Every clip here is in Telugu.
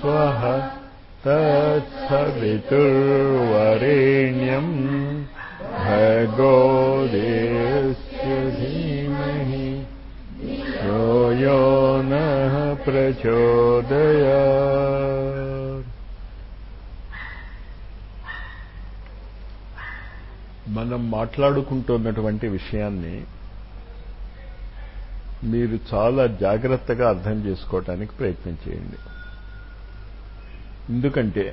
स्वः तत्सवितुर्वरेण्यम् भगो देवस्य धीमहि यो यो नः प्रचोदयात् మనం మాట్లాడుకుంటున్నటువంటి విషయాన్ని మీరు చాలా జాగ్రత్తగా అర్థం చేసుకోవటానికి ప్రయత్నం చేయండి ఎందుకంటే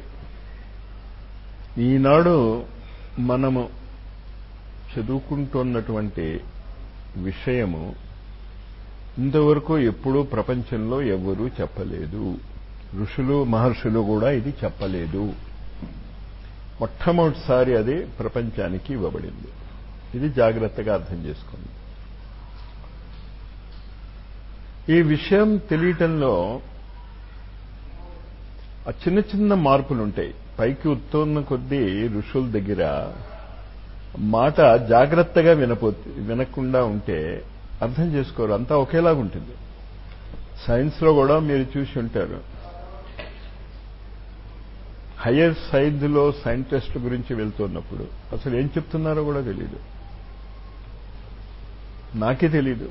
ఈనాడు మనము చదువుకుంటున్నటువంటి విషయము ఇంతవరకు ఎప్పుడూ ప్రపంచంలో ఎవ్వరూ చెప్పలేదు ఋషులు మహర్షులు కూడా ఇది చెప్పలేదు మొట్టమొదటిసారి అది ప్రపంచానికి ఇవ్వబడింది ఇది జాగ్రత్తగా అర్థం చేసుకోండి ఈ విషయం తెలియటంలో ఆ చిన్న చిన్న మార్పులు ఉంటాయి పైకి ఉత్తోన్న కొద్దీ ఋషుల దగ్గర మాట జాగ్రత్తగా వినపో వినకుండా ఉంటే అర్థం చేసుకోరు అంతా ఒకేలాగా ఉంటుంది సైన్స్లో కూడా మీరు చూసి ఉంటారు హయ్యర్ సైన్స్లో సైంటిస్ట్ గురించి వెళ్తున్నప్పుడు అసలు ఏం చెప్తున్నారో కూడా తెలియదు నాకే తెలీదు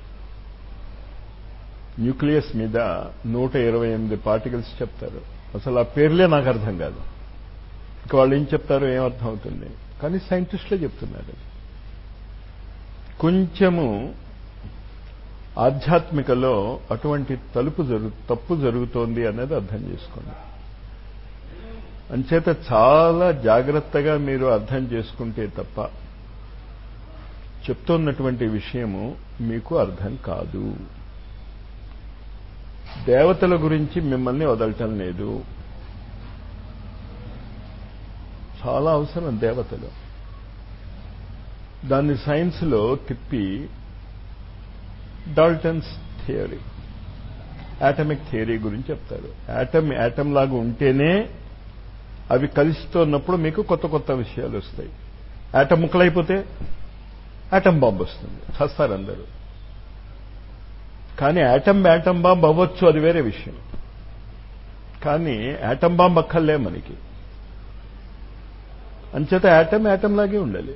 న్యూక్లియస్ మీద నూట ఇరవై ఎనిమిది పార్టికల్స్ చెప్తారు అసలు ఆ పేర్లే నాకు అర్థం కాదు ఇక వాళ్ళు ఏం చెప్తారో ఏం అర్థం అవుతుంది కానీ సైంటిస్టులే చెప్తున్నారు కొంచెము ఆధ్యాత్మికలో అటువంటి తలుపు జరుగు తప్పు జరుగుతోంది అనేది అర్థం చేసుకోండి అంచేత చాలా జాగ్రత్తగా మీరు అర్థం చేసుకుంటే తప్ప చెప్తున్నటువంటి విషయము మీకు అర్థం కాదు దేవతల గురించి మిమ్మల్ని వదలటం లేదు చాలా అవసరం దేవతలు దాన్ని సైన్స్లో తిప్పి డాల్టన్స్ థియరీ యాటమిక్ థియరీ గురించి చెప్తారు యాటమ్ యాటమ్ లాగా ఉంటేనే అవి కలుస్తున్నప్పుడు మీకు కొత్త కొత్త విషయాలు వస్తాయి యాటమ్ ముక్కలైపోతే యాటమ్ బాంబు వస్తుంది చస్తారు అందరూ కానీ యాటమ్ యాటమ్ బాంబ్ అవ్వచ్చు అది వేరే విషయం కానీ యాటమ్ బాంబ్ అక్కర్లే మనకి అంచేత యాటమ్ యాటమ్ లాగే ఉండాలి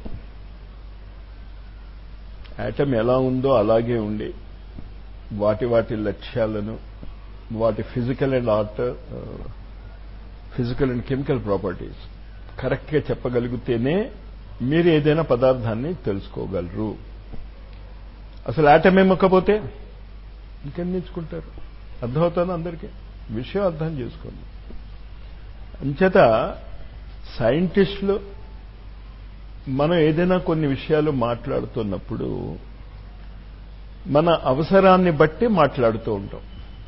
యాటమ్ ఎలా ఉందో అలాగే ఉండి వాటి వాటి లక్ష్యాలను వాటి physical and art physical and chemical properties కరెక్ట్గా చెప్పగలిగితేనే మీరు ఏదైనా పదార్థాన్ని తెలుసుకోగలరు అసలు యాటమే మొక్కపోతే ఇంకేం నేర్చుకుంటారు అర్థమవుతుంది అందరికీ విషయం అర్థం చేసుకోండి అంచేత సైంటిస్టులు మనం ఏదైనా కొన్ని విషయాలు మాట్లాడుతున్నప్పుడు మన అవసరాన్ని బట్టి మాట్లాడుతూ ఉంటాం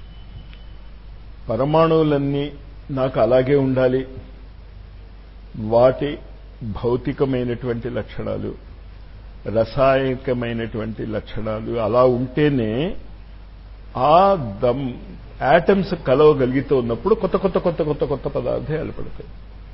పరమాణువులన్నీ నాకు అలాగే ఉండాలి వాటి భౌతికమైనటువంటి లక్షణాలు రసాయనికమైనటువంటి లక్షణాలు అలా ఉంటేనే ఆ దమ్ యాటమ్స్ కలవగలిగితూ ఉన్నప్పుడు కొత్త కొత్త కొత్త కొత్త కొత్త పదార్థాలు ఏర్పడతాయి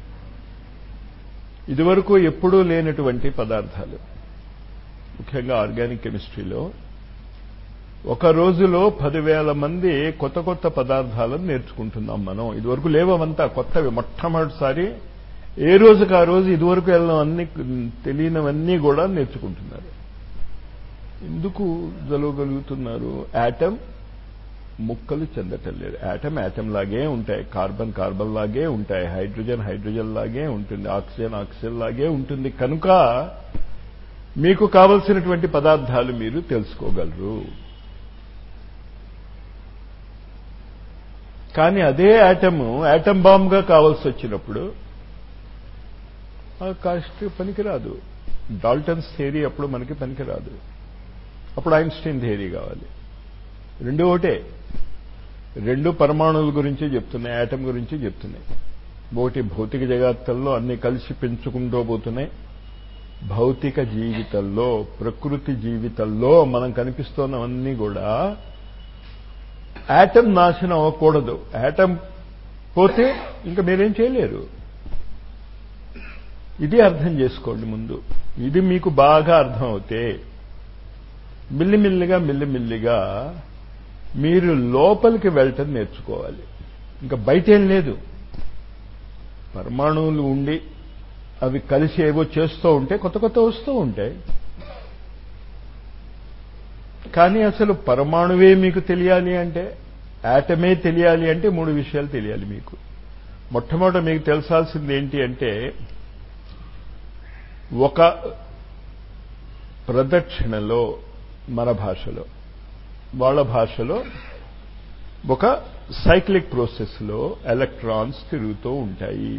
ఇదివరకు ఎప్పుడూ లేనటువంటి పదార్థాలు ముఖ్యంగా ఆర్గానిక్ కెమిస్ట్రీలో ఒక రోజులో పదివేల మంది కొత్త కొత్త పదార్థాలను నేర్చుకుంటున్నాం మనం ఇదివరకు లేవమంతా కొత్తవి మొట్టమొదటిసారి ఏ రోజుకి ఆ రోజు ఇదివరకు వెళ్ళిన అన్ని తెలియనివన్నీ కూడా నేర్చుకుంటున్నారు ఎందుకు జలవగలుగుతున్నారు యాటమ్ ముక్కలు చెందటం లేదు యాటమ్ యాటమ్ లాగే ఉంటాయి కార్బన్ కార్బన్ లాగే ఉంటాయి హైడ్రోజన్ హైడ్రోజన్ లాగే ఉంటుంది ఆక్సిజన్ ఆక్సిజన్ లాగే ఉంటుంది కనుక మీకు కావలసినటువంటి పదార్థాలు మీరు తెలుసుకోగలరు కానీ అదే యాటమ్ యాటమ్ బాంబ్గా కావాల్సి వచ్చినప్పుడు ఆ కాస్ట్ పనికిరాదు డాల్టన్స్ థియరీ అప్పుడు మనకి పనికిరాదు అప్పుడు ఐన్స్టీన్ థియరీ కావాలి రెండు ఒకటే రెండు పరమాణువుల గురించి చెప్తున్నాయి యాటమ్ గురించి చెప్తున్నాయి ఒకటి భౌతిక జగత్తుల్లో అన్ని కలిసి పెంచుకుంటూ పోతున్నాయి భౌతిక జీవితంలో ప్రకృతి జీవితంలో మనం కనిపిస్తున్నవన్నీ కూడా యాటమ్ నాశనం అవ్వకూడదు యాటమ్ పోతే ఇంకా మీరేం చేయలేరు ఇది అర్థం చేసుకోండి ముందు ఇది మీకు బాగా అర్థం అవుతే మిల్లిమిల్లిగా మిల్లిమిల్లిగా మీరు లోపలికి వెళ్ళటం నేర్చుకోవాలి ఇంకా బయటేం లేదు పరమాణువులు ఉండి అవి కలిసి ఏవో చేస్తూ ఉంటే కొత్త కొత్త వస్తూ ఉంటాయి కానీ అసలు పరమాణువే మీకు తెలియాలి అంటే యాటమే తెలియాలి అంటే మూడు విషయాలు తెలియాలి మీకు మొట్టమొదట మీకు తెలిసాల్సింది ఏంటి అంటే ఒక ప్రదక్షిణలో మన భాషలో వాళ్ళ భాషలో ఒక సైక్లిక్ ప్రాసెస్లో ఎలక్ట్రాన్స్ తిరుగుతూ ఉంటాయి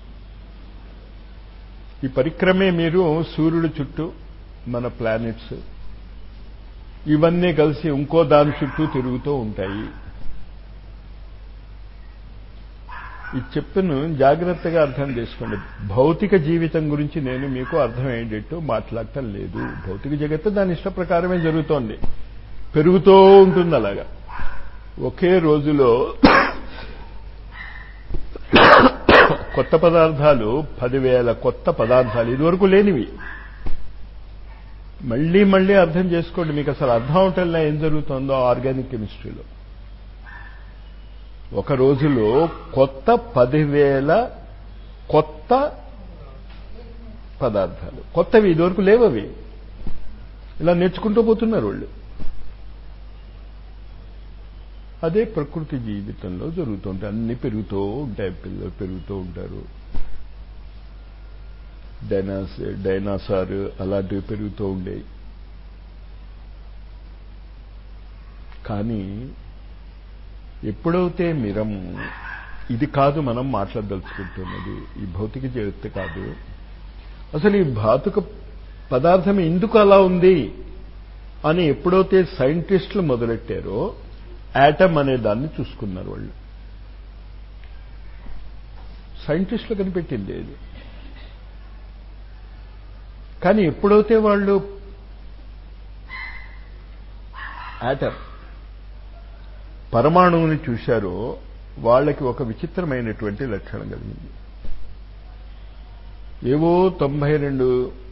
ఈ పరిక్రమే మీరు సూర్యుడు చుట్టూ మన ప్లానెట్స్ ఇవన్నీ కలిసి ఇంకో దాని చుట్టూ తిరుగుతూ ఉంటాయి ఈ చెప్పును జాగ్రత్తగా అర్థం చేసుకోండి భౌతిక జీవితం గురించి నేను మీకు అర్థమయ్యేటట్టు మాట్లాడటం లేదు భౌతిక జగత్తు దాని ఇష్ట ప్రకారమే జరుగుతోంది పెరుగుతూ ఉంటుంది అలాగా ఒకే రోజులో కొత్త పదార్థాలు పదివేల కొత్త పదార్థాలు ఇదివరకు లేనివి మళ్ళీ మళ్ళీ అర్థం చేసుకోండి మీకు అసలు అర్థం అవటంలో ఏం జరుగుతుందో ఆర్గానిక్ కెమిస్ట్రీలో ఒక రోజులో కొత్త పదివేల కొత్త పదార్థాలు కొత్తవి ఇదివరకు లేవవి ఇలా నేర్చుకుంటూ పోతున్నారు వాళ్ళు అదే ప్రకృతి జీవితంలో జరుగుతుంటాయి అన్ని పెరుగుతూ ఉంటాయి పిల్లలు పెరుగుతూ ఉంటారు డైనాస్ డైనాసార్ అలాంటివి పెరుగుతూ ఉండేవి కానీ ఎప్పుడైతే మిరము ఇది కాదు మనం మాట్లాడదలుచుకుంటున్నది ఈ భౌతిక జగత్తు కాదు అసలు ఈ భౌతిక పదార్థం ఎందుకు అలా ఉంది అని ఎప్పుడైతే సైంటిస్టులు మొదలెట్టారో యాటమ్ అనే దాన్ని చూసుకున్నారు వాళ్ళు సైంటిస్టులు కనిపెట్టింది అది కానీ ఎప్పుడైతే వాళ్ళు యాటమ్ పరమాణువుని చూశారో వాళ్ళకి ఒక విచిత్రమైనటువంటి లక్షణం కలిగింది ఏవో తొంభై రెండు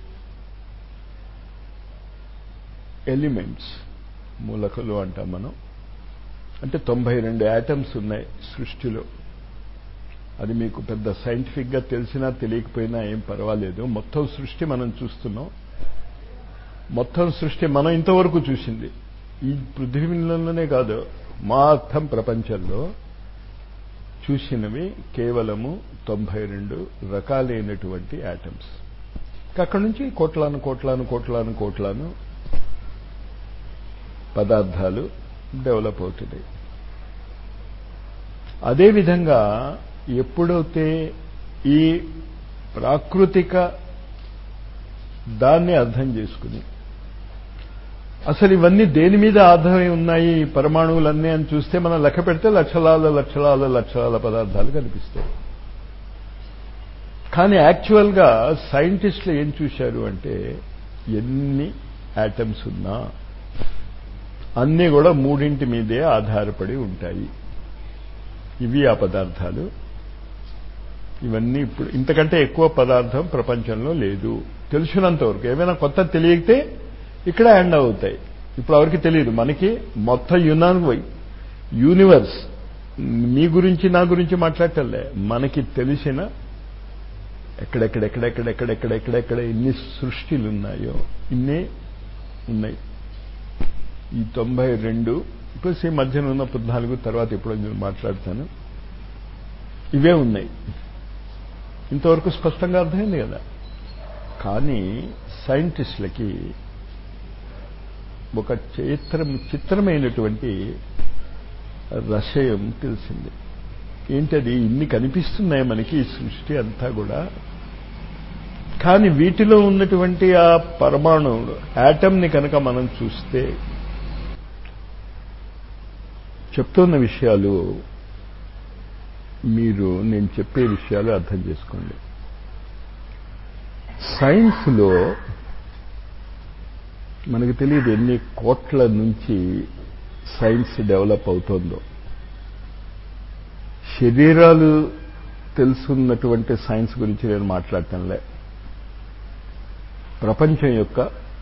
ఎలిమెంట్స్ మూలకలు అంటాం మనం అంటే తొంభై రెండు యాటమ్స్ ఉన్నాయి సృష్టిలో అది మీకు పెద్ద సైంటిఫిక్గా తెలిసినా తెలియకపోయినా ఏం పర్వాలేదు మొత్తం సృష్టి మనం చూస్తున్నాం మొత్తం సృష్టి మనం ఇంతవరకు చూసింది ఈ పృథ్వీలోనే కాదు మొత్తం ప్రపంచంలో చూసినవి కేవలము తొంభై రెండు రకాలైనటువంటి యాటమ్స్ అక్కడి నుంచి కోట్లాను కోట్లాను కోట్లాను కోట్లాను పదార్థాలు డెవలప్ అవుతున్నాయి అదేవిధంగా ఎప్పుడైతే ఈ ప్రాకృతిక దాన్ని అర్థం చేసుకుని అసలు ఇవన్నీ దేని మీద ఆధారమై ఉన్నాయి ఈ పరమాణువులన్నీ అని చూస్తే మనం లెక్క పెడితే లక్షలాల లక్షలాల లక్షలాల పదార్థాలు కనిపిస్తాయి కానీ యాక్చువల్గా సైంటిస్టులు ఏం చూశారు అంటే ఎన్ని యాటమ్స్ ఉన్నా అన్నీ కూడా మూడింటి మీదే ఆధారపడి ఉంటాయి ఇవి ఆ పదార్థాలు ఇవన్నీ ఇప్పుడు ఇంతకంటే ఎక్కువ పదార్థం ప్రపంచంలో లేదు తెలిసినంత వరకు ఏమైనా కొత్త తెలియతే ఇక్కడ ఎండ్ అవుతాయి ఇప్పుడు ఎవరికి తెలియదు మనకి మొత్తం యునాన్ యూనివర్స్ మీ గురించి నా గురించి మాట్లాడటంలే మనకి తెలిసిన ఎక్కడెక్కడెక్కడెక్కడెక్కడెక్కడెక్కడెక్కడ ఎన్ని సృష్టిలు ఉన్నాయో ఇన్నే ఉన్నాయి ఈ తొంభై రెండు ప్లస్ ఈ మధ్యన ఉన్న పద్నాలుగు తర్వాత ఎప్పుడో నేను మాట్లాడతాను ఇవే ఉన్నాయి ఇంతవరకు స్పష్టంగా అర్థమైంది కదా కానీ సైంటిస్టులకి ఒక చిత్రం చిత్రమైనటువంటి రషయం తెలిసింది ఏంటది ఇన్ని కనిపిస్తున్నాయి మనకి ఈ సృష్టి అంతా కూడా కానీ వీటిలో ఉన్నటువంటి ఆ పరమాణువులు యాటమ్ని కనుక మనం చూస్తే చెప్తున్న విషయాలు మీరు నేను చెప్పే విషయాలు అర్థం చేసుకోండి సైన్స్లో మనకు తెలియదు ఎన్ని కోట్ల నుంచి సైన్స్ డెవలప్ అవుతోందో శరీరాలు తెలుసున్నటువంటి సైన్స్ గురించి నేను మాట్లాడటంలే ప్రపంచం యొక్క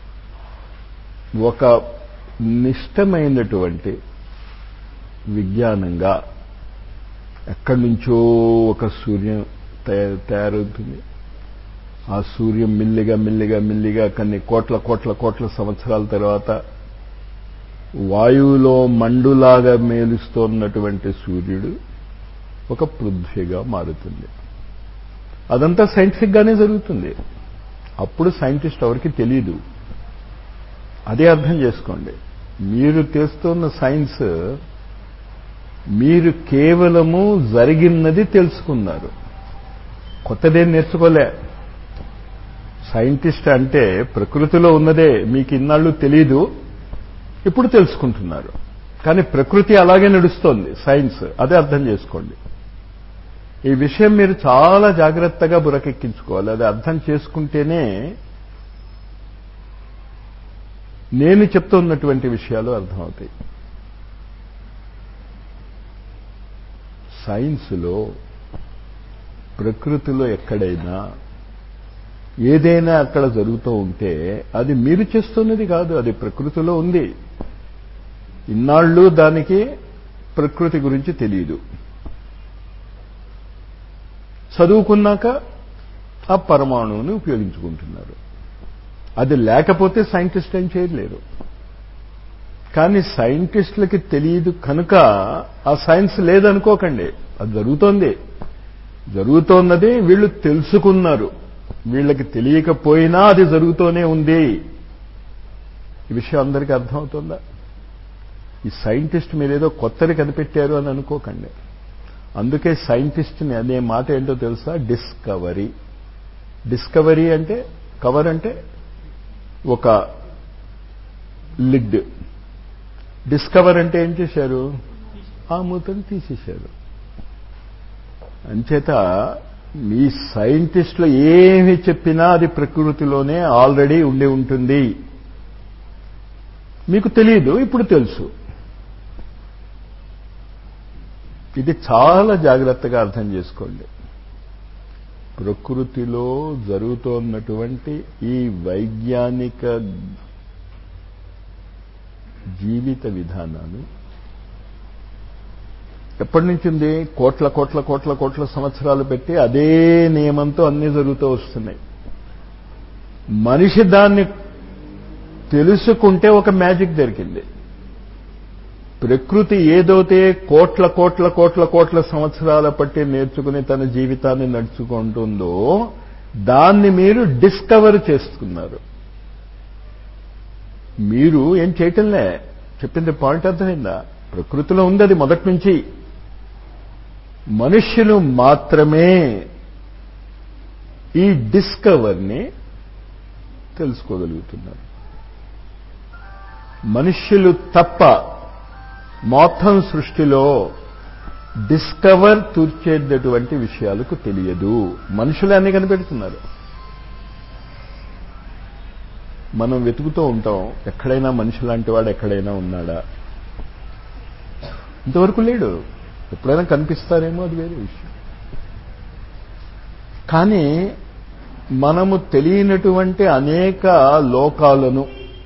ఒక నిష్టమైనటువంటి విజ్ఞానంగా ఎక్కడి నుంచో ఒక సూర్యం తయారు తయారవుతుంది ఆ సూర్యం మిల్లిగా మిల్లిగా మిల్లిగా కొన్ని కోట్ల కోట్ల కోట్ల సంవత్సరాల తర్వాత వాయువులో మండులాగా మేలుస్తోన్నటువంటి సూర్యుడు ఒక పృథ్వీగా మారుతుంది అదంతా సైంటిఫిక్గానే జరుగుతుంది అప్పుడు సైంటిస్ట్ ఎవరికి తెలియదు అదే అర్థం చేసుకోండి మీరు చేస్తున్న సైన్స్ మీరు కేవలము జరిగినది తెలుసుకున్నారు కొత్తదేం నేర్చుకోలే సైంటిస్ట్ అంటే ప్రకృతిలో ఉన్నదే మీకు ఇన్నాళ్ళు తెలియదు ఇప్పుడు తెలుసుకుంటున్నారు కానీ ప్రకృతి అలాగే నడుస్తోంది సైన్స్ అదే అర్థం చేసుకోండి ఈ విషయం మీరు చాలా జాగ్రత్తగా బురకెక్కించుకోవాలి అది అర్థం చేసుకుంటేనే నేను చెప్తున్నటువంటి విషయాలు అర్థమవుతాయి సైన్స్లో ప్రకృతిలో ఎక్కడైనా ఏదైనా అక్కడ జరుగుతూ ఉంటే అది మీరు చేస్తున్నది కాదు అది ప్రకృతిలో ఉంది ఇన్నాళ్ళు దానికి ప్రకృతి గురించి తెలియదు చదువుకున్నాక ఆ పరమాణువుని ఉపయోగించుకుంటున్నారు అది లేకపోతే సైంటిస్ట్ ఏం చేయలేరు కానీ సైంటిస్టులకి తెలియదు కనుక ఆ సైన్స్ లేదనుకోకండి అది జరుగుతోంది జరుగుతోన్నది వీళ్ళు తెలుసుకున్నారు వీళ్ళకి తెలియకపోయినా అది జరుగుతూనే ఉంది ఈ విషయం అందరికీ అర్థమవుతుందా ఈ సైంటిస్ట్ మీరేదో కొత్తది కనిపెట్టారు అని అనుకోకండి అందుకే సైంటిస్ట్ని అనే మాట ఏంటో తెలుసా డిస్కవరీ డిస్కవరీ అంటే కవర్ అంటే ఒక లిడ్ డిస్కవర్ అంటే ఏం చేశారు ఆ మూతను తీసేశారు అంచేత మీ సైంటిస్టులు ఏమి చెప్పినా అది ప్రకృతిలోనే ఆల్రెడీ ఉండి ఉంటుంది మీకు తెలియదు ఇప్పుడు తెలుసు ఇది చాలా జాగ్రత్తగా అర్థం చేసుకోండి ప్రకృతిలో జరుగుతోన్నటువంటి ఈ వైజ్ఞానిక జీవిత విధానాలు ఎప్పటి నుంచి ఉంది కోట్ల కోట్ల కోట్ల కోట్ల సంవత్సరాలు పెట్టి అదే నియమంతో అన్నీ జరుగుతూ వస్తున్నాయి మనిషి దాన్ని తెలుసుకుంటే ఒక మ్యాజిక్ దొరికింది ప్రకృతి ఏదైతే కోట్ల కోట్ల కోట్ల కోట్ల సంవత్సరాల పట్టి నేర్చుకుని తన జీవితాన్ని నడుచుకుంటుందో దాన్ని మీరు డిస్కవర్ చేసుకున్నారు మీరు ఏం చేయటంలే చెప్పింది పాయింట్ అర్థమైందా ప్రకృతిలో ఉంది అది మొదటి నుంచి మనుష్యులు మాత్రమే ఈ డిస్కవర్ని తెలుసుకోగలుగుతున్నారు మనుష్యులు తప్ప మొత్తం సృష్టిలో డిస్కవర్ తూర్చేటటువంటి విషయాలకు తెలియదు మనుషులే అన్ని కనిపెడుతున్నారు మనం వెతుకుతూ ఉంటాం ఎక్కడైనా మనిషి లాంటి వాడు ఎక్కడైనా ఉన్నాడా ఇంతవరకు లేడు ఎప్పుడైనా కనిపిస్తారేమో అది వేరే విషయం కానీ మనము తెలియనటువంటి అనేక లోకాలను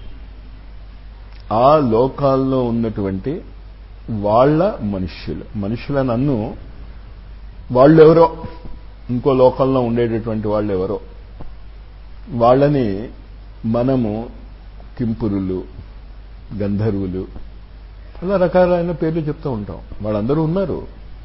ఆ లోకాల్లో ఉన్నటువంటి వాళ్ళ మనుష్యులు మనుషుల నన్ను వాళ్ళెవరో ఇంకో లోకంలో ఉండేటటువంటి వాళ్ళు ఎవరో వాళ్ళని మనము కింపురులు గంధర్వులు అలా రకాలైన పేర్లు చెప్తూ ఉంటాం వాళ్ళందరూ ఉన్నారు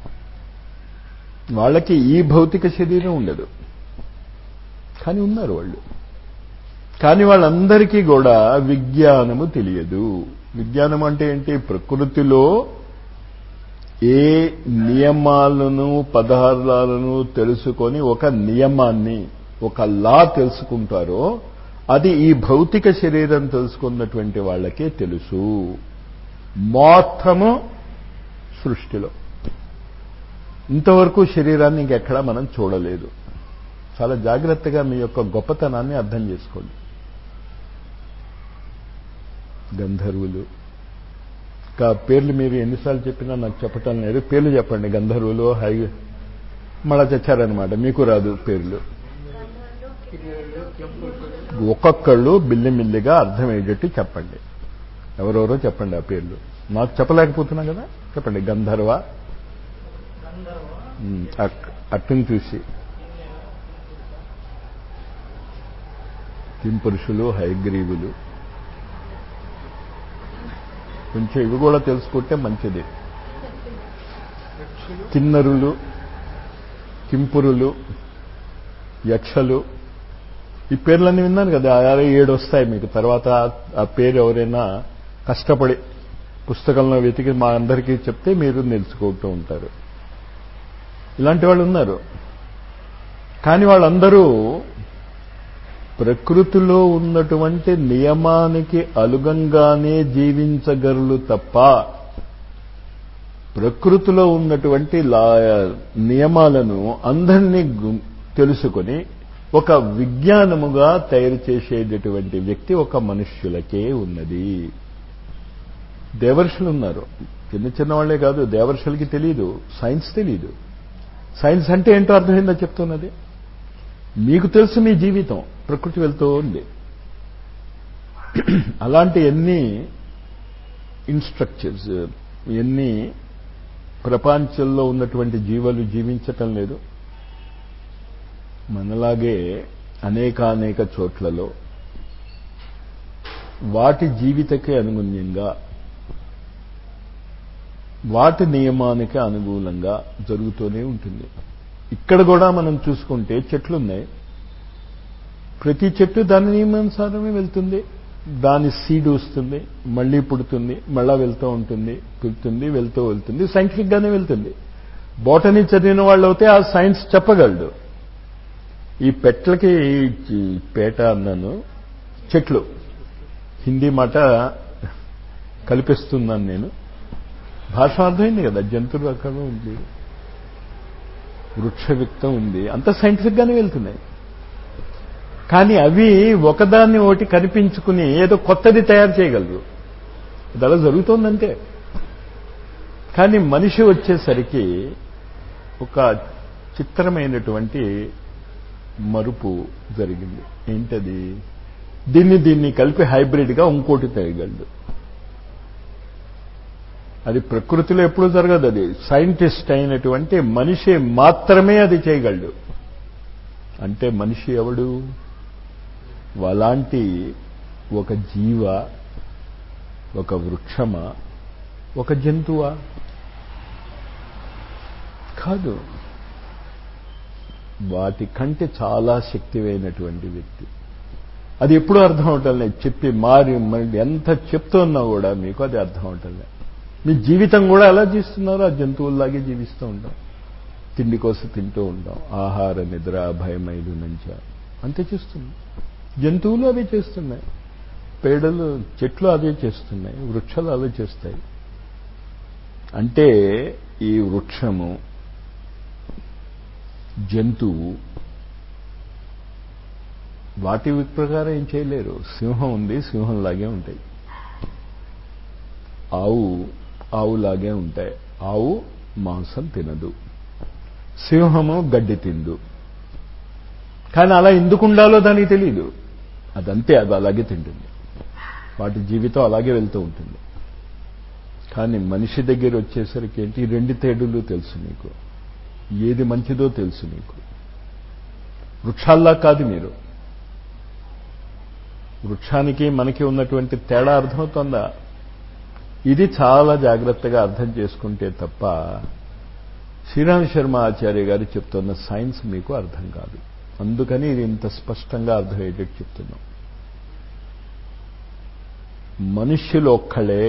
వాళ్ళకి ఈ భౌతిక శరీరం ఉండదు కానీ ఉన్నారు వాళ్ళు కానీ వాళ్ళందరికీ కూడా విజ్ఞానము తెలియదు విజ్ఞానం అంటే ఏంటి ప్రకృతిలో ఏ నియమాలను పదార్థాలను తెలుసుకొని ఒక నియమాన్ని ఒక లా తెలుసుకుంటారో అది ఈ భౌతిక శరీరం తెలుసుకున్నటువంటి వాళ్ళకే తెలుసు మొత్తము సృష్టిలో ఇంతవరకు శరీరాన్ని ఇంకెక్కడా మనం చూడలేదు చాలా జాగ్రత్తగా మీ యొక్క గొప్పతనాన్ని అర్థం చేసుకోండి గంధర్వులు ఇంకా పేర్లు మీరు ఎన్నిసార్లు చెప్పినా నాకు చెప్పటం లేదు పేర్లు చెప్పండి గంధర్వులు హై మళ్ళా తెచ్చారనమాట మీకు రాదు పేర్లు ఒక్కొక్కళ్ళు బిల్లిమిల్లిగా అర్థమయ్యేటట్టు చెప్పండి ఎవరెవరో చెప్పండి ఆ పేర్లు నాకు చెప్పలేకపోతున్నా కదా చెప్పండి గంధర్వ గంధర్వ ఉమ్, అట్- అట్టుని చూసి కింపురుషులు హైగ్రీవులు కొంచెం ఇవి కూడా తెలుసుకుంటే మంచిది కిన్నరులు కింపురులు యక్షలు ఈ పేర్లన్నీ విన్నాను కదా ఆరు ఏడు వస్తాయి మీకు తర్వాత ఆ పేరు ఎవరైనా కష్టపడి పుస్తకంలో వెతికి మా అందరికీ చెప్తే మీరు తెలుసుకుంటూ ఉంటారు ఇలాంటి వాళ్ళు ఉన్నారు కానీ వాళ్ళందరూ ప్రకృతిలో ఉన్నటువంటి నియమానికి అనుగుణంగానే జీవించగలరు తప్ప ప్రకృతిలో ఉన్నటువంటి లా నియమాలను అందరినీ గు- తెలుసుకొని ఒక విజ్ఞానముగా తయారు చేసేటటువంటి వ్యక్తి ఒక మనుష్యులకే ఉన్నది దేవర్షులు ఉన్నారు చిన్న చిన్న వాళ్లే కాదు దేవర్షులకి తెలియదు సైన్స్ తెలియదు సైన్స్ అంటే ఏంటో అర్థమైందో చెప్తున్నది మీకు తెలుసు మీ జీవితం ప్రకృతి వెళ్తూ ఉంది అలాంటి ఎన్ని ఇన్స్ట్రక్చర్స్ ఎన్ని ప్రపంచంలో ఉన్నటువంటి జీవాలు జీవించటం లేదు మనలాగే అనేకానేక చోట్లలో వాటి జీవితకే అనుగుణ్యంగా వాటి నియమానికి అనుకూలంగా జరుగుతూనే ఉంటుంది ఇక్కడ కూడా మనం చూసుకుంటే చెట్లు ఉన్నాయి ప్రతి చెట్టు దాని నియమానుసారమే వెళ్తుంది దాని సీడ్ వస్తుంది మళ్ళీ పుడుతుంది మళ్ళా వెళ్తూ ఉంటుంది పుడుతుంది వెళ్తూ వెళ్తుంది సైంటిఫిక్ గానే వెళ్తుంది బోటనీ చదివిన వాళ్ళు అయితే ఆ సైన్స్ చెప్పగలడు ఈ పెట్లకి ఈ పేట అన్నాను చెట్లు హిందీ మాట కల్పిస్తున్నాను నేను భాష అర్థమైంది కదా జంతువులు అక్కడ ఉంది వృక్షవిక్తం ఉంది అంత సైంటిఫిక్ గానే వెళ్తున్నాయి కానీ అవి ఒకదాన్ని ఒకటి కనిపించుకుని ఏదో కొత్తది తయారు చేయగలరు అది అలా జరుగుతోందంతే కానీ మనిషి వచ్చేసరికి ఒక చిత్రమైనటువంటి మరుపు జరిగింది ఏంటది దీన్ని దీన్ని కలిపి హైబ్రిడ్గా ఇంకోటి తేయగలడు అది ప్రకృతిలో ఎప్పుడు జరగదు అది సైంటిస్ట్ అయినటువంటి మనిషి మాత్రమే అది చేయగలడు అంటే మనిషి ఎవడు అలాంటి ఒక జీవ ఒక వృక్షమా ఒక జంతువా కాదు వాటి కంటే చాలా శక్తివైనటువంటి వ్యక్తి అది ఎప్పుడూ అర్థం అవటం లేదు చెప్పి మారి మళ్ళీ ఎంత చెప్తున్నా కూడా మీకు అది అర్థం అవటం లేదు మీ జీవితం కూడా ఎలా జీవిస్తున్నారో ఆ జంతువుల్లాగే జీవిస్తూ ఉంటాం తిండి కోసం తింటూ ఉంటాం ఆహార నిద్ర భయం ఐదు నుంచ అంతే చేస్తున్నాం జంతువులు అవే చేస్తున్నాయి పేడలు చెట్లు అవే చేస్తున్నాయి వృక్షాలు అవే చేస్తాయి అంటే ఈ వృక్షము జంతువు వాటి ప్రకారం ఏం చేయలేరు సింహం ఉంది సింహంలాగే ఉంటాయి ఆవు ఆవులాగే ఉంటాయి ఆవు మాంసం తినదు సింహము గడ్డి తిందు కానీ అలా ఎందుకు ఉండాలో దానికి తెలియదు అదంతే అది అలాగే తింటుంది వాటి జీవితం అలాగే వెళ్తూ ఉంటుంది కానీ మనిషి దగ్గర వచ్చేసరికి ఏంటి ఈ రెండు తేడులు తెలుసు నీకు ఏది మంచిదో తెలుసు నీకు వృక్షాల్లా కాదు మీరు వృక్షానికి మనకి ఉన్నటువంటి తేడా అర్థమవుతుందా ఇది చాలా జాగ్రత్తగా అర్థం చేసుకుంటే తప్ప శ్రీరామ్ శర్మ ఆచార్య గారు చెప్తున్న సైన్స్ మీకు అర్థం కాదు అందుకని ఇది ఇంత స్పష్టంగా అర్థమయ్యేటట్టు చెప్తున్నాం మనుష్యులు ఒక్కళ్ళే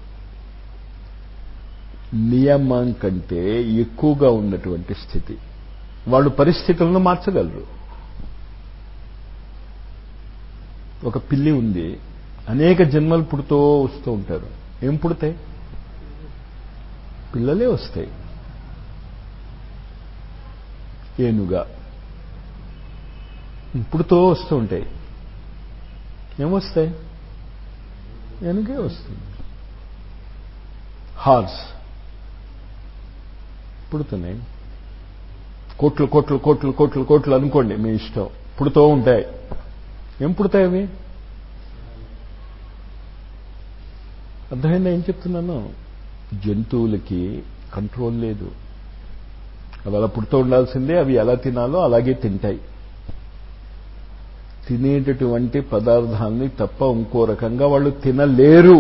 నియమం కంటే ఎక్కువగా ఉన్నటువంటి స్థితి వాళ్ళు పరిస్థితులను మార్చగలరు ఒక పిల్లి ఉంది అనేక జన్మలు పుడుతూ వస్తూ ఉంటారు ఏం పుడతాయి పిల్లలే వస్తాయి ఏనుగా పుడుతూ వస్తూ ఉంటాయి ఏమొస్తాయి ఏనుగే వస్తుంది హార్స్ పుడుతున్నాయి కోట్లు కోట్లు కోట్లు కోట్లు కోట్లు అనుకోండి మీ ఇష్టం పుడుతూ ఉంటాయి ఏం పుడతాయి అవి అర్థమైందా ఏం చెప్తున్నాను జంతువులకి కంట్రోల్ లేదు అవి అలా పుడుతూ ఉండాల్సిందే అవి ఎలా తినాలో అలాగే తింటాయి తినేటటువంటి పదార్థాన్ని తప్ప ఇంకో రకంగా వాళ్ళు తినలేరు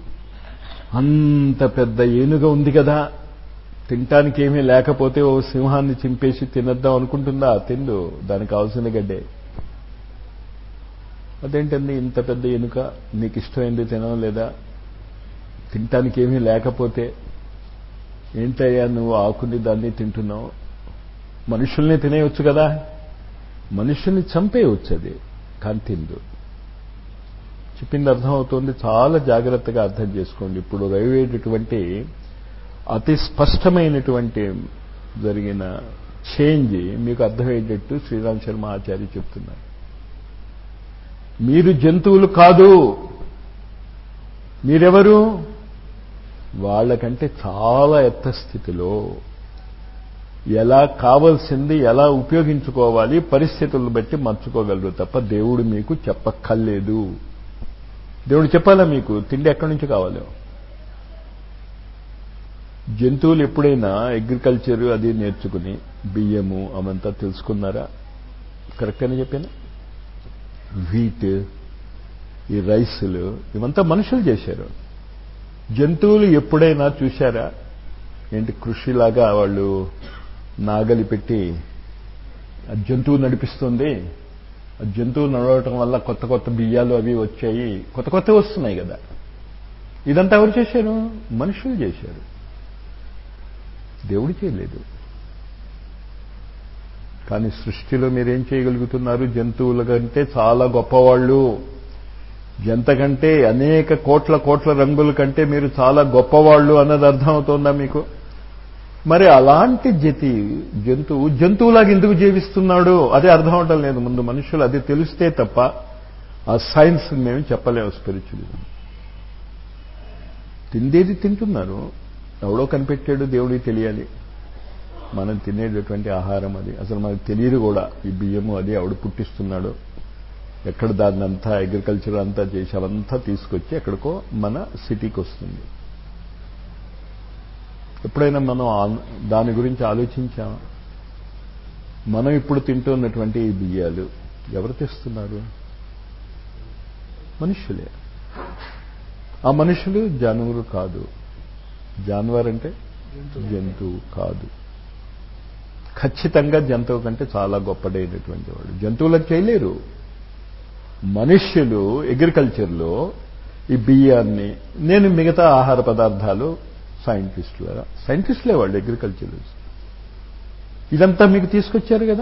అంత పెద్ద ఏనుగ ఉంది కదా తినటానికి ఏమీ లేకపోతే ఓ సింహాన్ని చింపేసి తినద్దాం అనుకుంటుందా తిందు దానికి కావాల్సిన గడ్డే అదేంటండి ఇంత పెద్ద ఎనుక నీకు ఇష్టమైంది తినడం లేదా తినటానికి ఏమీ లేకపోతే ఏంటయ్యా నువ్వు ఆకుని దాన్ని తింటున్నావు మనుషుల్ని తినేయవచ్చు కదా మనుషుల్ని చంపేయవచ్చు అది కానీ తిందు చెప్పింది అర్థమవుతుంది చాలా జాగ్రత్తగా అర్థం చేసుకోండి ఇప్పుడు రవివేటటువంటి అతి స్పష్టమైనటువంటి జరిగిన చేంజ్ మీకు అర్థమయ్యేటట్టు శ్రీరామ్ శర్మ ఆచార్య చెప్తున్నారు మీరు జంతువులు కాదు మీరెవరు వాళ్ళకంటే చాలా ఎత్త స్థితిలో ఎలా కావలసింది ఎలా ఉపయోగించుకోవాలి పరిస్థితులను బట్టి మర్చుకోగలరు తప్ప దేవుడు మీకు చెప్పక్కర్లేదు దేవుడు చెప్పాలా మీకు తిండి ఎక్కడి నుంచి కావాలో జంతువులు ఎప్పుడైనా అగ్రికల్చర్ అది నేర్చుకుని బియ్యము అవంతా తెలుసుకున్నారా కరెక్ట్ అని చెప్పాను వీట్ ఈ రైసులు ఇవంతా మనుషులు చేశారు జంతువులు ఎప్పుడైనా చూశారా ఏంటి కృషిలాగా వాళ్ళు నాగలి పెట్టి ఆ జంతువు నడిపిస్తుంది ఆ జంతువు నడవటం వల్ల కొత్త కొత్త బియ్యాలు అవి వచ్చాయి కొత్త కొత్త వస్తున్నాయి కదా ఇదంతా ఎవరు చేశారు మనుషులు చేశారు దేవుడు చేయలేదు కానీ సృష్టిలో మీరేం చేయగలుగుతున్నారు జంతువుల కంటే చాలా గొప్పవాళ్ళు జంత కంటే అనేక కోట్ల కోట్ల రంగుల కంటే మీరు చాలా గొప్పవాళ్ళు అన్నది అర్థమవుతోందా మీకు మరి అలాంటి జతి జంతువు జంతువులాగా ఎందుకు జీవిస్తున్నాడు అదే అర్థం అవటం లేదు ముందు మనుషులు అది తెలిస్తే తప్ప ఆ సైన్స్ మేము చెప్పలేము స్పిరిచువలిజం తిండేది తింటున్నారు ఎవడో కనిపెట్టాడు దేవుడికి తెలియాలి మనం తినేటటువంటి ఆహారం అది అసలు మనకు తెలియదు కూడా ఈ బియ్యము అది ఎవడు పుట్టిస్తున్నాడు ఎక్కడ దాన్ని అంతా అగ్రికల్చర్ అంతా చేసి అవంతా తీసుకొచ్చి ఎక్కడికో మన సిటీకి వస్తుంది ఎప్పుడైనా మనం దాని గురించి ఆలోచించాం మనం ఇప్పుడు తింటున్నటువంటి ఈ బియ్యాలు ఎవరు తెస్తున్నారు మనుషులే ఆ మనుషులు జానువులు కాదు జాన్వర్ అంటే జంతువు కాదు ఖచ్చితంగా జంతువు కంటే చాలా గొప్పడైనటువంటి వాడు జంతువులకు చేయలేరు మనుష్యులు అగ్రికల్చర్లో ఈ బియ్యాన్ని నేను మిగతా ఆహార పదార్థాలు సైంటిస్టుల సైంటిస్టులే వాళ్ళు అగ్రికల్చర్ ఇదంతా మీకు తీసుకొచ్చారు కదా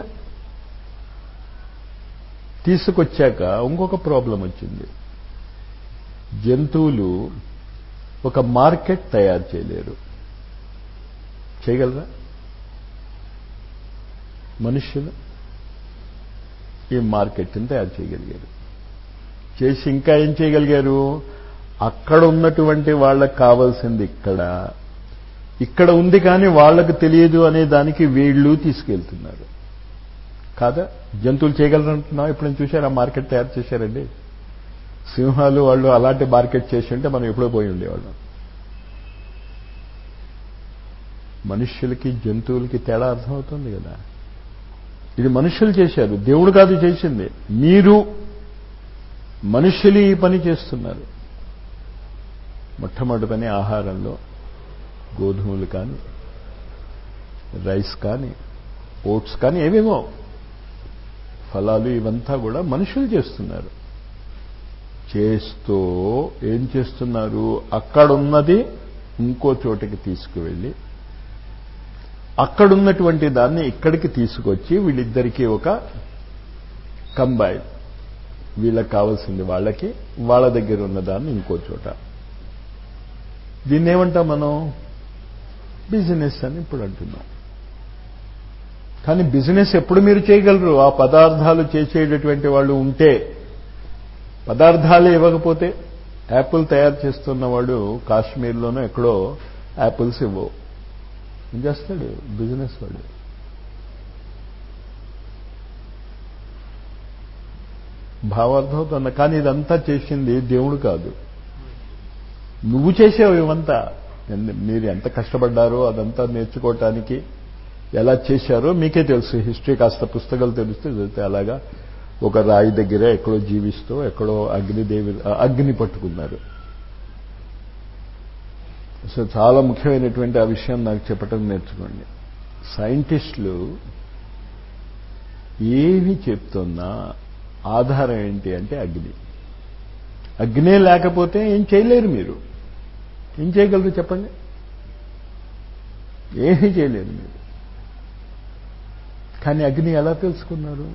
తీసుకొచ్చాక ఇంకొక ప్రాబ్లం వచ్చింది జంతువులు ఒక మార్కెట్ తయారు చేయలేరు చేయగలరా మనుష్యులు ఈ మార్కెట్ని తయారు చేయగలిగారు చేసి ఇంకా ఏం చేయగలిగారు అక్కడ ఉన్నటువంటి వాళ్ళకి కావాల్సింది ఇక్కడ ఇక్కడ ఉంది కానీ వాళ్ళకు తెలియదు అనే దానికి వీళ్ళు తీసుకెళ్తున్నారు కాదా జంతువులు చేయగలరంటున్నాం ఇప్పుడు నేను చూశారు ఆ మార్కెట్ తయారు చేశారండి సింహాలు వాళ్ళు అలాంటి మార్కెట్ చేసి ఉంటే మనం ఎప్పుడో పోయి ఉండేవాళ్ళం మనుష్యులకి జంతువులకి తేడా అర్థమవుతుంది కదా ఇది మనుషులు చేశారు దేవుడు కాదు చేసింది మీరు మనుషులు ఈ పని చేస్తున్నారు మొట్టమొదటి పని ఆహారంలో గోధుమలు కానీ రైస్ కానీ ఓట్స్ కానీ ఏవేమో ఫలాలు ఇవంతా కూడా మనుషులు చేస్తున్నారు చేస్తూ ఏం చేస్తున్నారు అక్కడున్నది ఇంకో చోటికి తీసుకువెళ్ళి అక్కడున్నటువంటి దాన్ని ఇక్కడికి తీసుకొచ్చి వీళ్ళిద్దరికీ ఒక కంబైన్ వీళ్ళకి కావాల్సింది వాళ్ళకి వాళ్ళ దగ్గర ఉన్న దాన్ని ఇంకో చోట దీన్ని ఏమంటాం మనం బిజినెస్ అని ఇప్పుడు అంటున్నాం కానీ బిజినెస్ ఎప్పుడు మీరు చేయగలరు ఆ పదార్థాలు చేసేటటువంటి వాళ్ళు ఉంటే పదార్థాలు ఇవ్వకపోతే యాపిల్ తయారు చేస్తున్నవాడు కాశ్మీర్లోనో ఎక్కడో యాపిల్స్ ఇవ్వవు ఏం చేస్తాడు బిజినెస్ వాడు భావార్థమవుతున్నా కానీ ఇదంతా చేసింది దేవుడు కాదు నువ్వు చేసావు ఇవంతా మీరు ఎంత కష్టపడ్డారో అదంతా నేర్చుకోవటానికి ఎలా చేశారో మీకే తెలుసు హిస్టరీ కాస్త పుస్తకాలు తెలిస్తే చదివితే అలాగా ఒక రాయి దగ్గర ఎక్కడో జీవిస్తూ ఎక్కడో అగ్నిదేవి అగ్ని పట్టుకున్నారు సో చాలా ముఖ్యమైనటువంటి ఆ విషయం నాకు చెప్పటం నేర్చుకోండి సైంటిస్టులు ఏమి చెప్తున్నా ఆధారం ఏంటి అంటే అగ్ని అగ్నే లేకపోతే ఏం చేయలేరు మీరు ఏం చేయగలరు చెప్పండి ఏమీ చేయలేరు మీరు కానీ అగ్ని ఎలా తెలుసుకున్నారు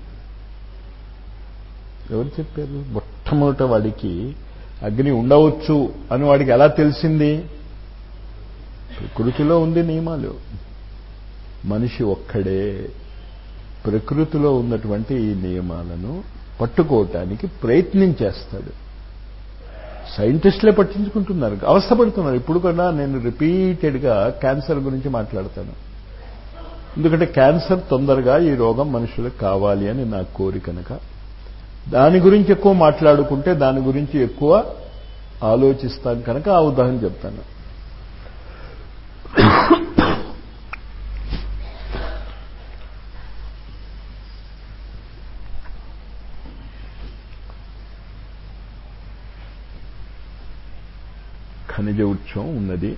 ఎవరు చెప్పారు మొట్టమొదట వాడికి అగ్ని ఉండవచ్చు అని వాడికి ఎలా తెలిసింది ప్రకృతిలో ఉంది నియమాలు మనిషి ఒక్కడే ప్రకృతిలో ఉన్నటువంటి ఈ నియమాలను పట్టుకోవటానికి ప్రయత్నం చేస్తాడు సైంటిస్టులే పట్టించుకుంటున్నారు అవస్థపడుతున్నారు ఇప్పుడు కూడా నేను రిపీటెడ్గా క్యాన్సర్ గురించి మాట్లాడతాను ఎందుకంటే క్యాన్సర్ తొందరగా ఈ రోగం మనుషులకు కావాలి అని నా కోరిక కనుక దాని గురించి ఎక్కువ మాట్లాడుకుంటే దాని గురించి ఎక్కువ ఆలోచిస్తాను కనుక ఆ ఉదాహరణ చెప్తాను ఖనిజ వృక్షం ఉన్నది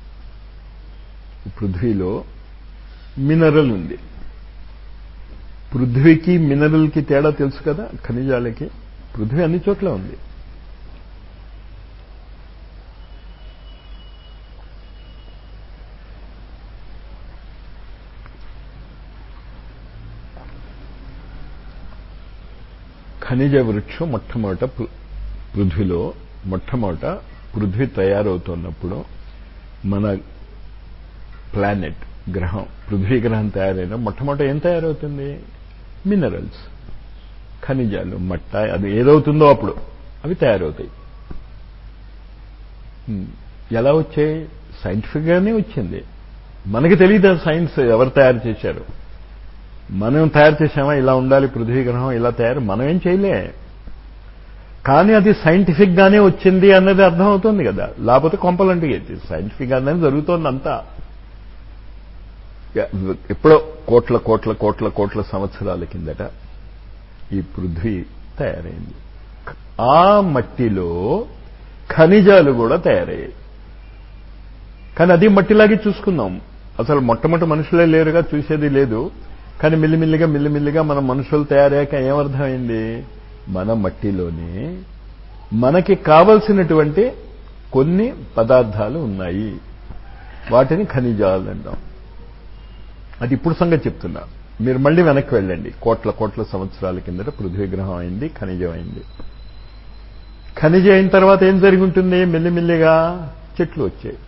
పృథ్వీలో మినరల్ ఉంది పృథ్వీకి మినరల్కి తేడా తెలుసు కదా ఖనిజాలకి పృథ్వీ అన్ని చోట్ల ఉంది ఖనిజ వృక్షం మొట్టమొదట పృథ్వీలో మొట్టమొదట పృథ్వీ తయారవుతున్నప్పుడు మన ప్లానెట్ గ్రహం పృథ్వీ గ్రహం తయారైన మొట్టమొదట ఏం తయారవుతుంది మినరల్స్ ఖనిజాలు మట్ట అది ఏదవుతుందో అప్పుడు అవి తయారవుతాయి ఎలా వచ్చాయి సైంటిఫిక్గానే వచ్చింది మనకి తెలియదు సైన్స్ ఎవరు తయారు చేశారు మనం తయారు చేసామా ఇలా ఉండాలి పృథ్వీ గ్రహం ఇలా తయారు మనం ఏం చేయలే కానీ అది సైంటిఫిక్ గానే వచ్చింది అన్నది అర్థమవుతుంది కదా లేకపోతే కొంపలంటికి సైంటిఫిక్ అనేది జరుగుతోంది అంతా ఎప్పుడో కోట్ల కోట్ల కోట్ల కోట్ల సంవత్సరాల కిందట ఈ పృథ్వీ తయారైంది ఆ మట్టిలో ఖనిజాలు కూడా తయారయ్యాయి కానీ అది మట్టిలాగే చూసుకున్నాం అసలు మొట్టమొదటి మనుషులే లేరుగా చూసేది లేదు కానీ మిల్లిమిల్లిగా మిల్లిమిల్లిగా మన మనుషులు తయారయ్యాక ఏమర్థమైంది మన మట్టిలోనే మనకి కావలసినటువంటి కొన్ని పదార్థాలు ఉన్నాయి వాటిని ఖనిజాలు అంటాం అది ఇప్పుడు సంగతి చెప్తున్నా మీరు మళ్ళీ వెనక్కి వెళ్ళండి కోట్ల కోట్ల సంవత్సరాల కిందట పృథ్వీ గ్రహం అయింది ఖనిజం అయింది ఖనిజం అయిన తర్వాత ఏం జరిగి ఉంటుంది మెల్లిమెల్లిగా చెట్లు వచ్చాయి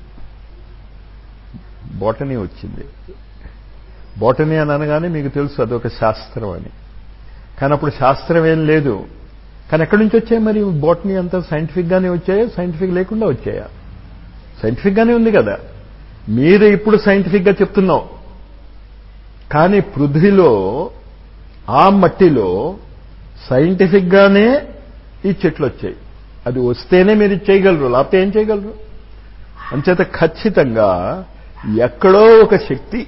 బోటనీ వచ్చింది బోటనీ అని అనగానే మీకు తెలుసు అదొక శాస్త్రం అని కానీ అప్పుడు శాస్త్రం ఏం లేదు కానీ ఎక్కడి నుంచి వచ్చాయి మరి బోటనీ అంతా సైంటిఫిక్గానే వచ్చాయా సైంటిఫిక్ లేకుండా వచ్చాయా సైంటిఫిక్గానే ఉంది కదా మీరు ఇప్పుడు సైంటిఫిక్గా చెప్తున్నావు కానీ పృథ్వీలో ఆ మట్టిలో సైంటిఫిక్గానే ఈ చెట్లు వచ్చాయి అది వస్తేనే మీరు చేయగలరు లేకపోతే ఏం చేయగలరు అంచేత ఖచ్చితంగా ఎక్కడో ఒక శక్తి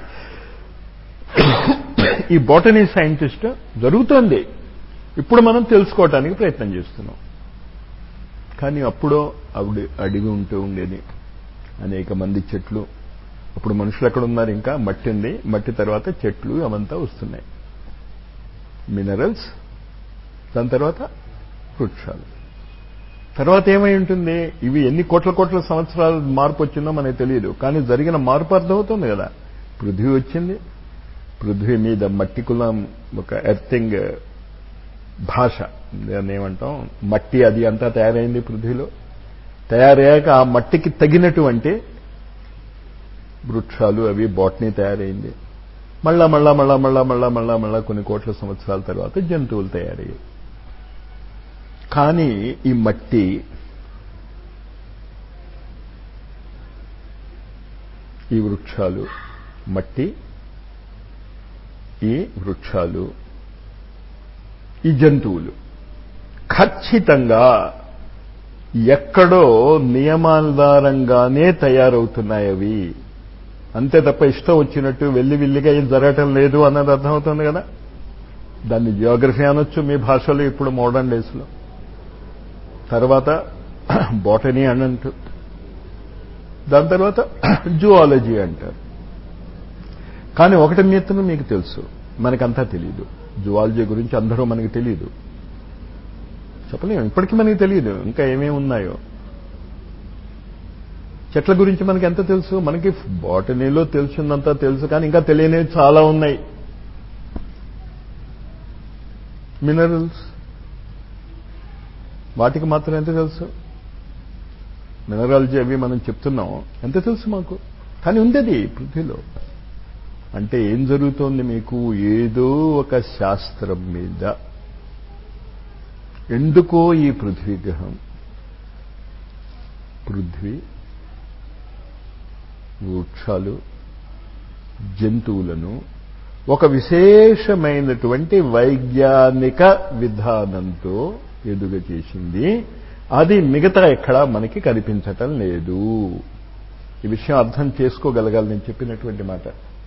ఈ బోటనీ సైంటిస్ట్ జరుగుతోంది ఇప్పుడు మనం తెలుసుకోవటానికి ప్రయత్నం చేస్తున్నాం కానీ అప్పుడో ఆవిడ అడిగి ఉంటూ ఉండేది అనేక మంది చెట్లు అప్పుడు మనుషులు ఎక్కడ ఉన్నారు ఇంకా మట్టి ఉంది మట్టి తర్వాత చెట్లు అవంతా వస్తున్నాయి మినరల్స్ దాని తర్వాత వృక్షాలు తర్వాత ఏమై ఉంటుంది ఇవి ఎన్ని కోట్ల కోట్ల సంవత్సరాలు మార్పు వచ్చిందో మనకు తెలియదు కానీ జరిగిన మార్పు అర్థమవుతుంది కదా పృథ్వీ వచ్చింది పృథ్వీ మీద మట్టి కులం ఒక ఎర్తింగ్ భాష దాన్ని ఏమంటాం మట్టి అది అంతా తయారైంది పృథ్వీలో తయారయ్యాక ఆ మట్టికి తగినటువంటి వృక్షాలు అవి బాట్నీ తయారైంది మళ్ళా మళ్ళా మళ్ళా మళ్ళా మళ్ళా మళ్ళా మళ్ళా కొన్ని కోట్ల సంవత్సరాల తర్వాత జంతువులు తయారయ్యాయి కానీ ఈ మట్టి ఈ వృక్షాలు మట్టి ఈ వృక్షాలు ఈ జంతువులు ఖచ్చితంగా ఎక్కడో నియమాధారంగానే తయారవుతున్నాయి అవి అంతే తప్ప ఇష్టం వచ్చినట్టు వెళ్ళి విల్లిగా ఏం జరగటం లేదు అన్నది అర్థమవుతుంది కదా దాన్ని జియోగ్రఫీ అనొచ్చు మీ భాషలో ఇప్పుడు మోడర్న్ డేస్లో తర్వాత బోటనీ అని అంటూ దాని తర్వాత జువాలజీ అంటారు కానీ ఒకటి మిత్రం మీకు తెలుసు మనకంతా తెలియదు జువాలజీ గురించి అందరూ మనకి తెలియదు చెప్పలేము ఇప్పటికీ మనకి తెలియదు ఇంకా ఏమేమి ఉన్నాయో చెట్ల గురించి మనకి ఎంత తెలుసు మనకి బాటనీలో తెలిసిందంతా తెలుసు కానీ ఇంకా తెలియనివి చాలా ఉన్నాయి మినరల్స్ వాటికి మాత్రం ఎంత తెలుసు మినరాలజీ అవి మనం చెప్తున్నాం ఎంత తెలుసు మాకు కానీ ఉండేది పృథ్వీలో అంటే ఏం జరుగుతోంది మీకు ఏదో ఒక శాస్త్రం మీద ఎందుకో ఈ పృథ్వీ గ్రహం పృథ్వీ వృక్షాలు జంతువులను ఒక విశేషమైనటువంటి వైజ్ఞానిక విధానంతో ఎదుగ చేసింది అది మిగతా ఎక్కడా మనకి కనిపించటం లేదు ఈ విషయం అర్థం చేసుకోగలగాలి నేను చెప్పినటువంటి మాట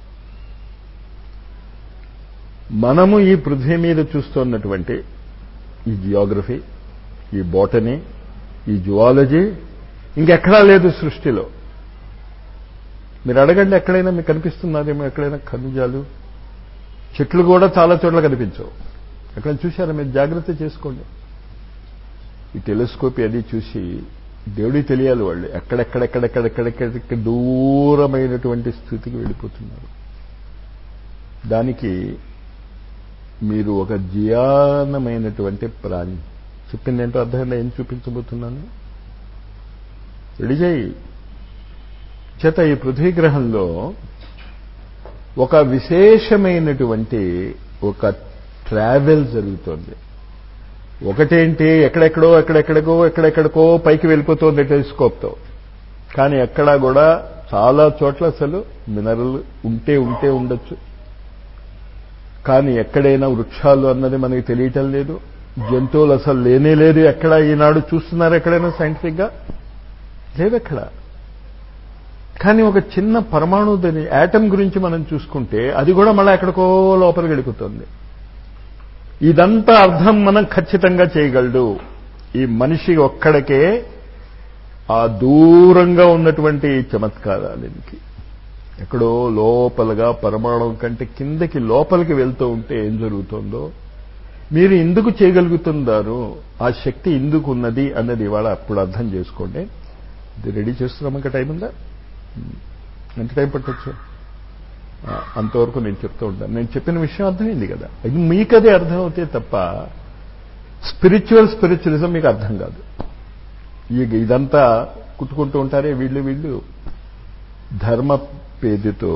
మనము ఈ పృథ్వీ మీద చూస్తున్నటువంటి ఈ జియోగ్రఫీ ఈ బోటనీ ఈ జువాలజీ ఇంకెక్కడా లేదు సృష్టిలో మీరు అడగండి ఎక్కడైనా మీకు కనిపిస్తున్నారేమో ఎక్కడైనా ఖనిజాలు చెట్లు కూడా చాలా చోట్ల కనిపించవు ఎక్కడైనా చూశారా మీరు జాగ్రత్త చేసుకోండి ఈ టెలిస్కోప్ అది చూసి దేవుడికి తెలియాలి వాళ్ళు ఎక్కడెక్కడెక్కడెక్కడెక్కడెక్కడ దూరమైనటువంటి స్థితికి వెళ్ళిపోతున్నారు దానికి మీరు ఒక జియానమైనటువంటి ప్రాణి చెప్పింది ఏంటో అర్థమైందా ఏం చూపించబోతున్నాను రెడీ చేయి చేత ఈ పృథ్వీ గ్రహంలో ఒక విశేషమైనటువంటి ఒక ట్రావెల్ జరుగుతోంది ఒకటేంటి ఎక్కడెక్కడో ఎక్కడెక్కడికో ఎక్కడెక్కడికో పైకి వెళ్ళిపోతుంది టెలిస్కోప్తో కానీ ఎక్కడా కూడా చాలా చోట్ల అసలు మినరల్ ఉంటే ఉంటే ఉండొచ్చు కానీ ఎక్కడైనా వృక్షాలు అన్నది మనకి తెలియటం లేదు జంతువులు అసలు లేనే లేదు ఎక్కడ ఈనాడు చూస్తున్నారు ఎక్కడైనా సైంటిఫిక్గా లేదెక్కడ కానీ ఒక చిన్న పరమాణు దాని యాటమ్ గురించి మనం చూసుకుంటే అది కూడా మళ్ళీ ఎక్కడికో లోపలికి వెళ్ళిపోతుంది ఇదంతా అర్థం మనం ఖచ్చితంగా చేయగలడు ఈ మనిషి ఒక్కడికే ఆ దూరంగా ఉన్నటువంటి చమత్కారాలకి ఎక్కడో లోపలగా పరమాణువు కంటే కిందకి లోపలికి వెళ్తూ ఉంటే ఏం జరుగుతుందో మీరు ఎందుకు చేయగలుగుతున్నారు ఆ శక్తి ఎందుకు ఉన్నది అన్నది ఇవాళ అప్పుడు అర్థం చేసుకోండి ఇది రెడీ చేస్తున్నాం ఇంకా టైం ఉందా ఎంత టైం పట్టొచ్చు అంతవరకు నేను చెప్తూ ఉంటాను నేను చెప్పిన విషయం అర్థమైంది కదా ఇది మీకదే అర్థమవుతే తప్ప స్పిరిచువల్ స్పిరిచువలిజం మీకు అర్థం కాదు ఇక ఇదంతా కుట్టుకుంటూ ఉంటారే వీళ్ళు వీళ్ళు ధర్మ పేరుతో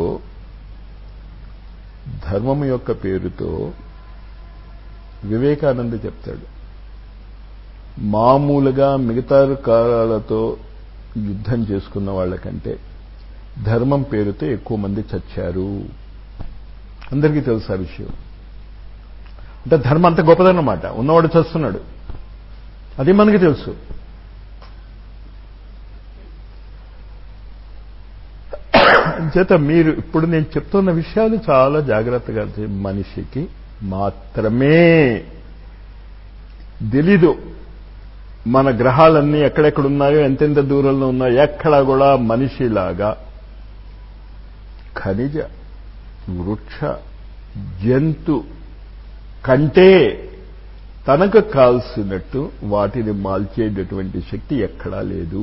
ధర్మం యొక్క పేరుతో వివేకానంద చెప్తాడు మామూలుగా మిగతా కాలాలతో యుద్ధం చేసుకున్న వాళ్ళకంటే ధర్మం పేరుతో ఎక్కువ మంది చచ్చారు అందరికీ తెలుసు ఆ విషయం అంటే ధర్మం అంత గొప్పదన్నమాట ఉన్నవాడు చస్తున్నాడు అది మనకి తెలుసు చేత మీరు ఇప్పుడు నేను చెప్తున్న విషయాలు చాలా జాగ్రత్తగా మనిషికి మాత్రమే తెలీదు మన గ్రహాలన్నీ ఎక్కడెక్కడున్నాయో ఎంతెంత దూరంలో ఉన్నాయో ఎక్కడా కూడా మనిషిలాగా ఖనిజ వృక్ష జంతు కంటే తనకు కాల్సినట్టు వాటిని మాల్చేటటువంటి శక్తి ఎక్కడా లేదు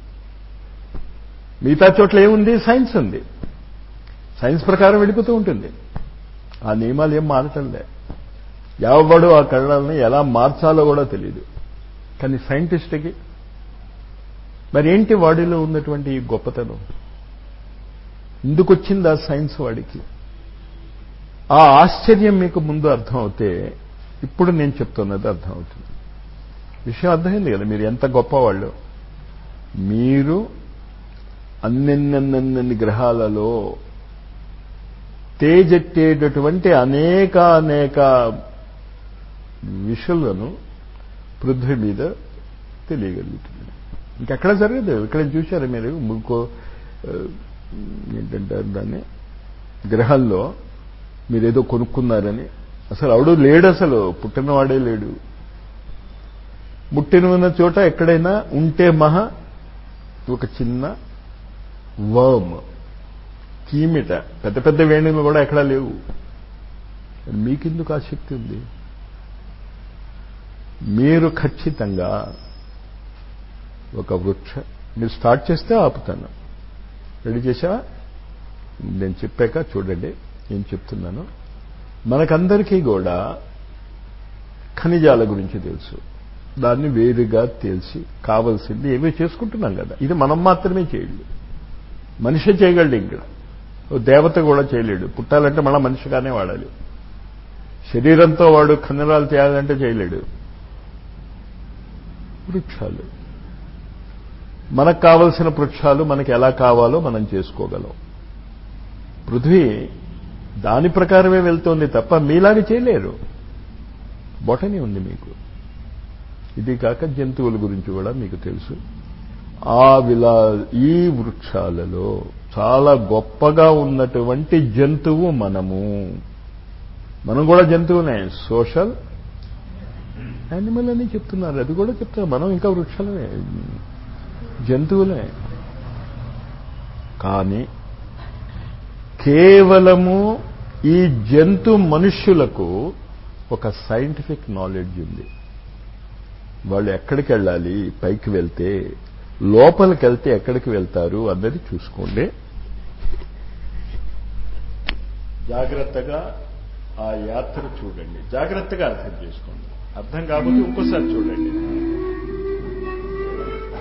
మిగతా చోట్ల ఏముంది సైన్స్ ఉంది సైన్స్ ప్రకారం వెళ్ళిపోతూ ఉంటుంది ఆ నియమాలు ఏం మారటంలే ఎవడు ఆ కళ్ళని ఎలా మార్చాలో కూడా తెలియదు కానీ సైంటిస్ట్కి మరి ఏంటి వాడిలో ఉన్నటువంటి ఈ గొప్పతనం ఎందుకు వచ్చింది ఆ సైన్స్ వాడికి ఆ ఆశ్చర్యం మీకు ముందు అర్థమవుతే ఇప్పుడు నేను చెప్తున్నది అర్థమవుతుంది విషయం అర్థమైంది కదా మీరు ఎంత గొప్పవాళ్ళు మీరు అన్నెన్నెన్నెన్ని గ్రహాలలో తేజెట్టేటటువంటి అనేక అనేక విషులను పృథ్వీ మీద తెలియగలుగుతుంది ఇంకెక్కడ జరగదు ఇక్కడ చూశారు మీరు ఇంకో ఏంటంటారు దాన్ని గ్రహాల్లో మీరేదో కొనుక్కున్నారని అసలు అవడు లేడు అసలు పుట్టినవాడే లేడు ముట్టిన ఉన్న చోట ఎక్కడైనా ఉంటే మహా ఒక చిన్న వర్మ్ కీమిట పెద్ద పెద్ద వేణులు కూడా ఎక్కడా లేవు మీకెందుకు ఆసక్తి ఉంది మీరు ఖచ్చితంగా ఒక వృక్ష మీరు స్టార్ట్ చేస్తే ఆపుతాను రెడీ చేసావా నేను చెప్పాక చూడండి ఏం చెప్తున్నాను మనకందరికీ కూడా ఖనిజాల గురించి తెలుసు దాన్ని వేరుగా తెలిసి కావలసింది ఏమీ చేసుకుంటున్నాం కదా ఇది మనం మాత్రమే చేయలేదు మనిషి చేయగలడు ఇక్కడ ఓ దేవత కూడా చేయలేడు పుట్టాలంటే మళ్ళీ మనిషిగానే వాడాలి శరీరంతో వాడు ఖనిరాలు చేయాలంటే చేయలేడు వృక్షాలు మనకు కావలసిన వృక్షాలు మనకి ఎలా కావాలో మనం చేసుకోగలం పృథ్వీ దాని ప్రకారమే వెళ్తోంది తప్ప మీలాగా చేయలేరు బొటనీ ఉంది మీకు ఇది కాక జంతువుల గురించి కూడా మీకు తెలుసు ఆ విలా ఈ వృక్షాలలో చాలా గొప్పగా ఉన్నటువంటి జంతువు మనము మనం కూడా జంతువునే సోషల్ యానిమల్ అని చెప్తున్నారు అది కూడా చెప్తారు మనం ఇంకా వృక్షాలమే జంతువులే కానీ కేవలము ఈ జంతు మనుష్యులకు ఒక సైంటిఫిక్ నాలెడ్జ్ ఉంది వాళ్ళు ఎక్కడికి వెళ్ళాలి పైకి వెళ్తే లోపలికి వెళ్తే ఎక్కడికి వెళ్తారు అన్నది చూసుకోండి జాగ్రత్తగా ఆ యాత్ర చూడండి జాగ్రత్తగా అర్థం చేసుకోండి అర్థం కాకపోతే ఇంకోసారి చూడండి